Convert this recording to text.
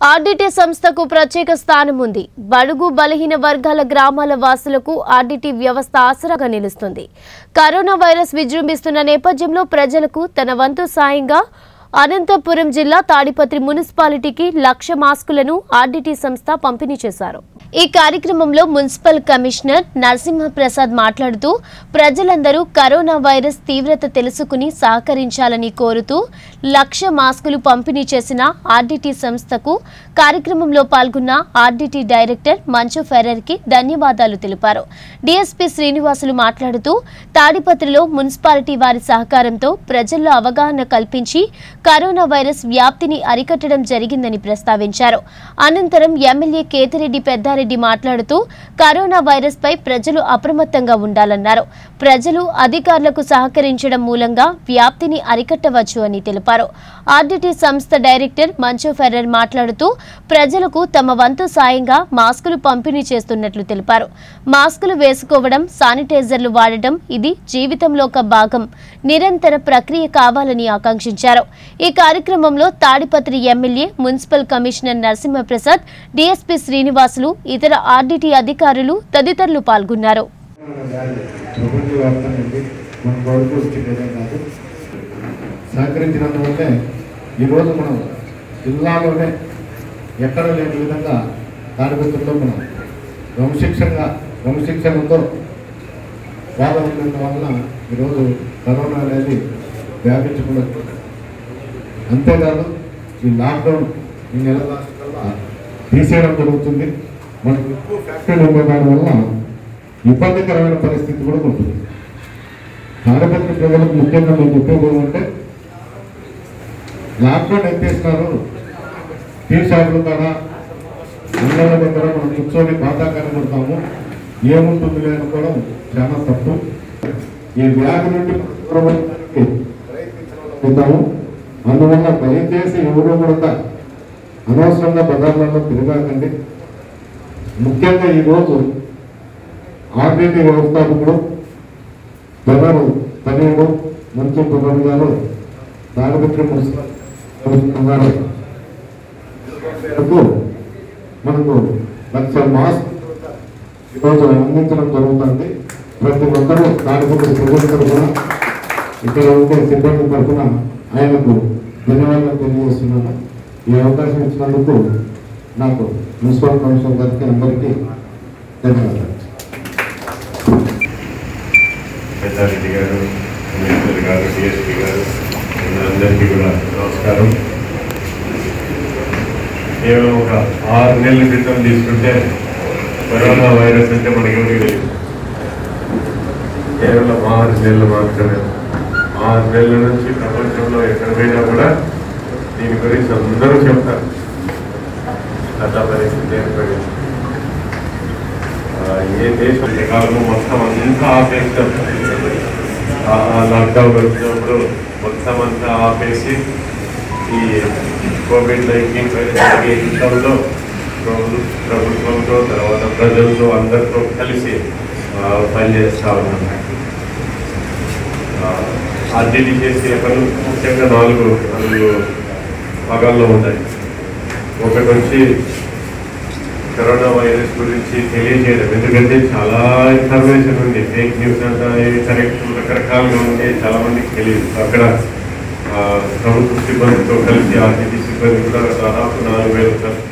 RDT సంస్థకు ప్రత్యేక స్థానం ఉంది బడుగు బలహీన వర్గాల గ్రామాల వాసులకు ఆర్డిటి వ్యవస్థ ఆసరాగా నిలుస్తుంది కరోనా వైరస్ విజృంభిస్తున్న నేపథ్యంలో ప్రజలకు తన వంతు సాయంగా అనంతపురం జిల్లా తాడిపత్రి మున్సిపాలిటీకి లక్ష మాస్కులను ఆర్డిటి సంస్థ పంపిణీ చేశారు ఈ కార్యక్రమంలో మున్సిపల్ కమిషనర్ నరసింహప్రసాద్ మాట్లాడుతూ ప్రజలందరూ కరోనా వైరస్ తీవ్రత తెలుసుకుని సహకరించాలని కోరుతూ లక్ష మాస్కులు పంపిణీ చేసిన ఆర్డిటి సంస్థకు కార్యక్రమంలో పాల్గొన్న ఆర్డిటి డైరెక్టర్ మంచు ఫెర్రర్ కి ధన్యవాదాలు తెలిపారు డిఎస్పీ శ్రీనివాసులు మాట్లాడుతూ తాడిపత్రిలో మున్సిపాలిటీ వారి సహకారంతో ప్రజల్లో అవగాహన కల్పించి కరోనా వైరస్ వ్యాప్తిని అరికట్టడం జరిగిందని ప్రస్తావించారు అనంతరం ఎమ్మెల్యే కేతిరెడ్డి పెద్దారెడ్డి మాట్లాడుతూ కరోనా వైరస్ పై ప్రజలు అప్రమత్తంగా ఉండాలన్నారు ప్రజలు అధికారులకు సహకరించడం మూలంగా వ్యాప్తిని అరికట్టవచ్చు అని తెలిపారు ఆర్డిటి సంస్థ డైరెక్టర్ మంచు ఫెర్రర్ మాట్లాడుతూ ప్రజలకు తమ వంతు సాయంగా మాస్కులు పంపిణీ చేస్తున్నట్లు తెలిపారు మాస్కులు వేసుకోవడం శానిటైజర్లు వాడటం ఇది జీవితంలో ఒక భాగం నిరంతర ప్రక్రియ కావాలని ఆకాంక్షించారు ఈ కార్యక్రమంలో Tadipatri MLA municipal commissioner Narasimha Prasad DSP Srinivasulu ఇతర ఆర్డిటి అధికారులు తదితరులు పాల్గొన్నారు ప్రపంచవ్యాప్తంగా మన వరకు వచ్చిందే కాదు సహకరించినందువల్లే ఈరోజు మనం జిల్లాలోనే ఎక్కడ లేని విధంగా తాడిపత్రిలో మనం క్రమశిక్షణగా క్రమశిక్షణతో బాగా వలన ఈరోజు కరోనా అనేది వ్యాపించకుండా అంతేకాదు ఈ లాక్డౌన్ ఈ నెల లాస్ట్ కల్లా తీసేయడం జరుగుతుంది మనకు ఎక్కువ ఫ్యాక్టరీలు ఉండే దానివల్ల ఇబ్బందికరమైన పరిస్థితి కూడా ఉంటుంది తాడిపత్రి ప్రజలకు ముఖ్యంగా మేము చెప్పేది ఏమంటే లాక్డౌన్ ఎత్తేసినారు టీ షాపుల కాడ ఇళ్ళ దగ్గర మనం కూర్చొని బాధాకారం పడతాము ఏముంటుంది అనుకోవడం చాలా తప్పు ఈ వ్యాధి నుండి మనం దూరం అవ్వడానికి ప్రయత్నించాము అందువల్ల దయచేసి ఎవరు కూడా అనవసరంగా బజార్లలో తిరగాకండి ముఖ్యంగా ఈరోజు ఆర్బీటీ వ్యవస్థాపకుడు జనరు తనయుడు మంచి ప్రధాని గారు తాడిపత్రి మున్సిపల్ కమిషనర్ గారు మేరకు మనకు లక్ష మాస్క్ ఈరోజు అందించడం జరుగుతుంది ప్రతి ఒక్కరూ తాడిపత్రి ప్రజల తరఫున ఇక్కడ ఉండే సిబ్బంది తరఫున ఆయనకు ధన్యవాదాలు తెలియజేస్తున్నాను ఈ అవకాశం ఇచ్చినందుకు నాకు మున్సిపల్ కమిషనర్ గారికి అందరికీ ధన్యవాదాలు పెద్దారెడ్డి గారు కమిషనర్ గారు డిఎస్పీ గారు అందరికీ కూడా నమస్కారం కేవలం ఒక ఆరు నెలల క్రితం తీసుకుంటే కరోనా వైరస్ అంటే మనకి ఎవరికి తెలియదు కేవలం ఆరు నెలలు మాత్రమే ఆరు నెలల నుంచి ప్రపంచంలో ఎక్కడ పోయినా కూడా దీని గురించి అందరూ చెప్తారు అట్లా పరిస్థితి ఏర్పడింది ఆ, ఏ దేశం కాలము మొత్తం అంతా ఆపేస్తాం ఆ లాక్డౌన్ వచ్చినప్పుడు మొత్తం అంతా ఆపేసి ఈ కోవిడ్ నైన్టీన్ యుద్ధంలో ప్రభు- ప్రభుత్వంతో తర్వాత ప్రజలతో అందరితో కలిసి ఆ, పనిచేస్తా ఉన్నాం ఆర్డీడీ చేసే పనులు ముఖ్యంగా నాలుగు నాలుగు భాగాల్లో ఉన్నాయి ఒకటి వచ్చి కరోనా వైరస్ గురించి తెలియజేయడం ఎందుకంటే చాలా ఇన్ఫర్మేషన్ ఉంది ఫేక్ న్యూస్ అంతా కరెక్ట్ రకరకాలుగా ఉంది చాలా మందికి తెలియదు అక్కడ ఆ, ప్రభుత్వ సిబ్బందితో కలిసి ఆర్టీసీ సిబ్బంది కూడా దాదాపు నాలుగు వేల